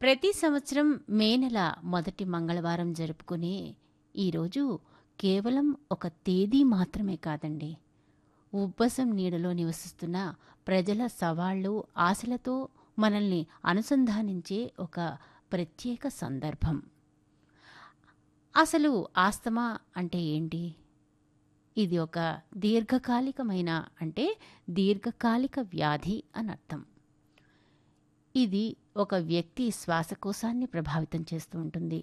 ప్రతి సంవత్సరం మే నెల మొదటి మంగళవారం జరుపుకునే ఈరోజు కేవలం ఒక తేదీ మాత్రమే కాదండి ఉబ్బసం నీడలో నివసిస్తున్న ప్రజల సవాళ్లు ఆశలతో మనల్ని అనుసంధానించే ఒక ప్రత్యేక సందర్భం అసలు ఆస్తమా అంటే ఏంటి ఇది ఒక దీర్ఘకాలికమైన అంటే దీర్ఘకాలిక వ్యాధి అని అర్థం ఇది ఒక వ్యక్తి శ్వాసకోశాన్ని ప్రభావితం చేస్తూ ఉంటుంది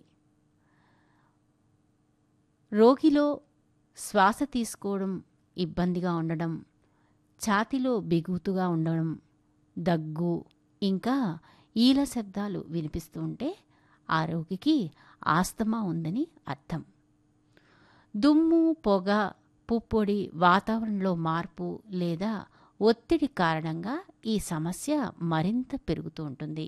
రోగిలో శ్వాస తీసుకోవడం ఇబ్బందిగా ఉండడం ఛాతిలో బిగుతుగా ఉండడం దగ్గు ఇంకా ఈల శబ్దాలు వినిపిస్తూ ఉంటే ఆ రోగికి ఆస్తమా ఉందని అర్థం దుమ్ము పొగ పుప్పొడి వాతావరణంలో మార్పు లేదా ఒత్తిడి కారణంగా ఈ సమస్య మరింత పెరుగుతూ ఉంటుంది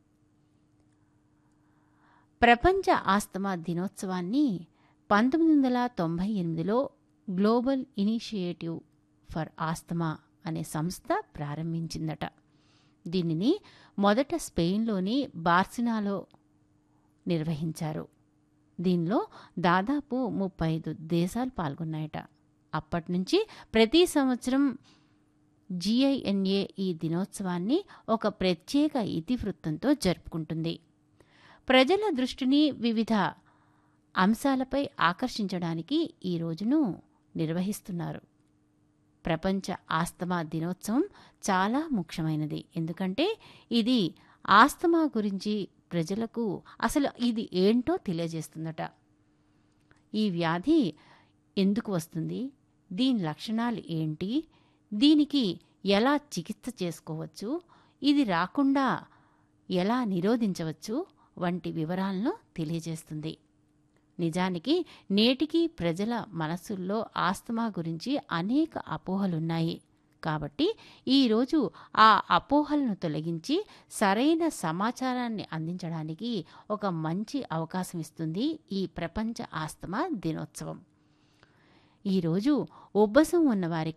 ప్రపంచ ఆస్తమా దినోత్సవాన్ని పంతొమ్మిది వందల తొంభై ఎనిమిదిలో గ్లోబల్ ఇనిషియేటివ్ ఫర్ ఆస్తమా అనే సంస్థ ప్రారంభించిందట దీనిని మొదట స్పెయిన్లోని బార్సినాలో నిర్వహించారు దీనిలో దాదాపు ముప్పై ఐదు దేశాలు పాల్గొన్నాయట అప్పటి నుంచి ప్రతి సంవత్సరం జిఐఎన్ఏ ఈ దినోత్సవాన్ని ఒక ప్రత్యేక ఇతివృత్తంతో జరుపుకుంటుంది ప్రజల దృష్టిని వివిధ అంశాలపై ఆకర్షించడానికి ఈ రోజును నిర్వహిస్తున్నారు ప్రపంచ ఆస్తమా దినోత్సవం చాలా ముఖ్యమైనది ఎందుకంటే ఇది ఆస్తమా గురించి ప్రజలకు అసలు ఇది ఏంటో తెలియజేస్తుందట ఈ వ్యాధి ఎందుకు వస్తుంది దీని లక్షణాలు ఏంటి దీనికి ఎలా చికిత్స చేసుకోవచ్చు ఇది రాకుండా ఎలా నిరోధించవచ్చు వంటి వివరాలను తెలియజేస్తుంది నిజానికి నేటికి ప్రజల మనస్సుల్లో ఆస్తమా గురించి అనేక అపోహలున్నాయి కాబట్టి ఈరోజు ఆ అపోహలను తొలగించి సరైన సమాచారాన్ని అందించడానికి ఒక మంచి అవకాశం ఇస్తుంది ఈ ప్రపంచ ఆస్తమా దినోత్సవం ఈరోజు ఉబ్బసం ఉన్నవారికి